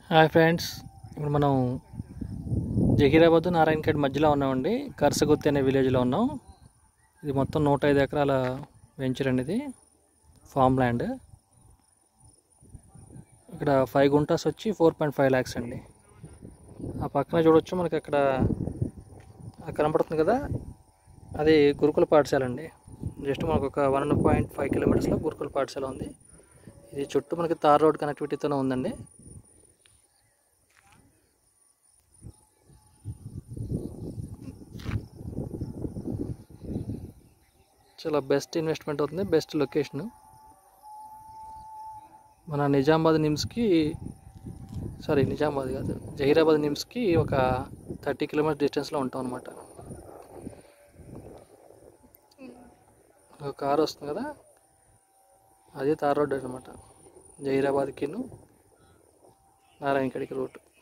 hi friends ఇప్పుడు మనం జహీరాబాద్ నారాయణఖేడ్ మధ్యలో ఉన్నామండి కర్సగుత్తి అనే విలేజ్లో ఉన్నాం ఇది మొత్తం నూట ఐదు ఎకరాల వెంచర్ అండి ఇది ఫామ్ ల్యాండ్ ఇక్కడ ఫైవ్ గుంటాస్ వచ్చి ఫోర్ పాయింట్ ఫైవ్ ల్యాక్స్ అండి ఆ పక్కన చూడొచ్చు మనకి అక్కడ ఆ కనపడుతుంది కదా అది గురుకుల పాఠశాల అండి జస్ట్ మనకు ఒక వన్ పాయింట్ ఫైవ్ కిలోమీటర్స్లో గురుకుల పాఠశాల ఉంది ఇది చుట్టూ మనకి తార్ రోడ్ కనెక్టివిటీతోనే ఉందండి చాలా బెస్ట్ ఇన్వెస్ట్మెంట్ అవుతుంది బెస్ట్ లొకేషన్ మన నిజామాబాద్ నిమ్స్కి సారీ నిజామాబాద్ కాదు జహీరాబాద్ నిమ్స్కి ఒక థర్టీ కిలోమీటర్ డిస్టెన్స్లో ఉంటాం అనమాట ఒక కార్ వస్తుంది కదా అదే తార్ రోడ్ అనమాట జహీరాబాద్కిను నారాయణఖేడ్కి రూట్